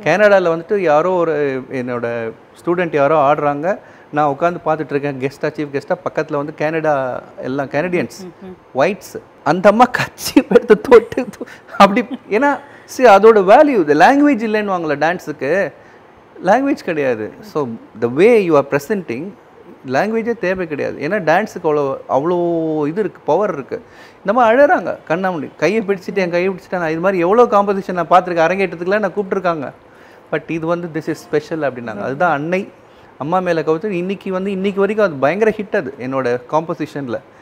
கனடாவில் வந்துட்டு யாரோ ஒரு என்னோட ஸ்டூடெண்ட் யாரோ ஆடுறாங்க நான் உட்காந்து பார்த்துட்டு இருக்கேன் கெஸ்ட்டாக சீஃப் கெஸ்ட்டாக பக்கத்தில் வந்து கனடா எல்லாம் கனடியன்ஸ் ஒயிட்ஸ் அந்த அம்மா கட்சி எடுத்து தொட்டு தொ- அப்படி ஏன்னா சரி அதோட வேல்யூ இந்த லாங்குவேஜ் இல்லைன்னு வாங்கல டான்ஸுக்கு லாங்குவேஜ் கிடையாது so the way you are presenting லாங்குவேஜே தேவை கிடையாது ஏன்னா டான்ஸுக்கு அவ்வளோ அவ்வளோ இது இருக்குது பவர் இருக்குது இந்த மாதிரி அழறாங்க கண்ணாமணி கையை பிடிச்சிட்டு என் கையை பிடிச்சிட்டேன் நான் இது மாதிரி எவ்வளோ காம்படிஷன் நான் பார்த்துருக்கேன் அரங்கேற்றத்துக்குலாம் நான் கூப்பிட்ருக்காங்க பட் இது வந்து திஸ் இஸ் ஸ்பெஷல் அப்படின்னாங்க அதுதான் அன்னை அம்மா மேலே கவுத்து இன்னைக்கு வந்து இன்னைக்கு வரைக்கும் அது பயங்கர ஹிட் அது என்னோட காம்போசிஷனில்